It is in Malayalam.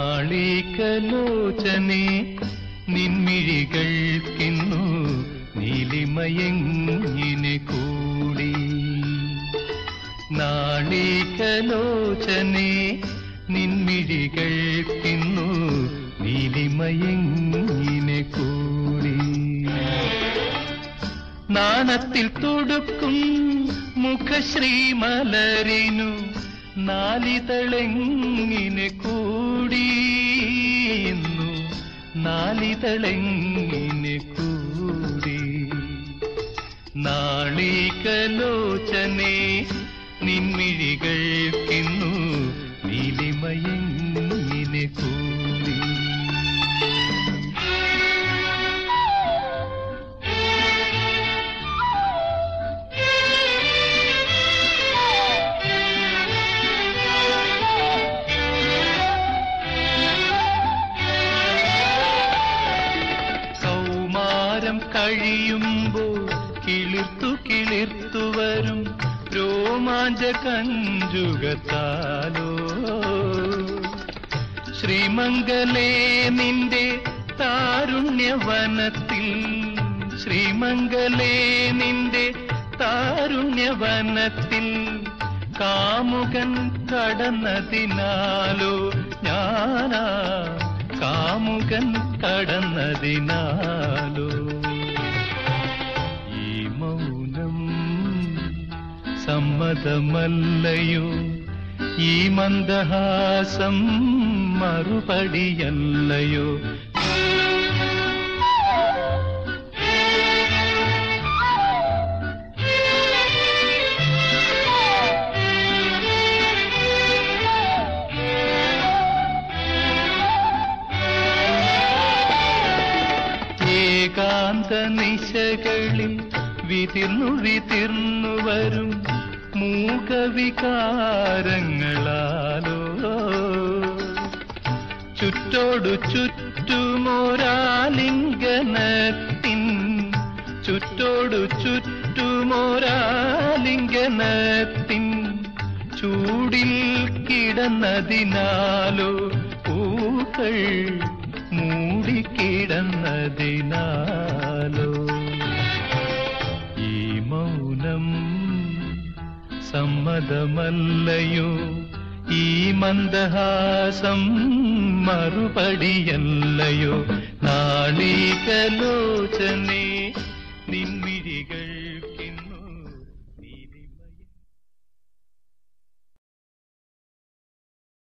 നാളികലോചനെ നിൻമിഴികൾക്കിന്നു നീലിമയെങ്ങിനെ കൂടി നാളികലോചനെ നിൻമിഴികൾക്കിന്നു നീലിമയെങ്ങിനെ കൂടി നാണത്തിൽ തുടുക്കും മുഖശ്രീ മലരിനു നാലിതളെങ്ങിനെ കൂടിയുന്നു നാലിതളെങ്ങിനെ കൂടി നാളികലോചനെ നിൻമിഴികൾക്കിന്നു നീലിമയെങ്ങിനെ കൂടി കൗമാരം കഴിയുമ്പോൾ കിളിർത്തു കിളിർത്തു വരും രോമാഞ്ച കഞ്ചുകത്താലോ ശ്രീമംഗലേ നിന്റെ താരുണ്യവനത്തിൽ ശ്രീമംഗലേ നിന്റെ താരുണ്യവനത്തിൽ കാമുകൻ കടന്നതിനാലോ ഞാനാ കാമുകൻ കടന്നതിനാലോ ഈ മൗനം സമ്മതമല്ലയോ ഈ മന്ദഹാസം മറുപടിയല്ലയോ ഏകാന്ത നിശകളിൽ വിതിർന്നു വിതിർന്നു വരും മൂകവികാരങ്ങളാലോ ചുറ്റോടു ചുറ്റുമൊരാലിംഗനത്തിൻ ചുറ്റോടു ചുറ്റുമൊരാലിംഗനത്തിൻ ചൂടിൽ കിടന്നതിനാലോ പൂക്കൾ മൂടിക്കിടന്നതിനാലോ ഈ മൗനം സമ്മതമല്ലയോ ഈ മന്ദഹാസം മറുപടിയല്ലയോ നാളികലോചനെ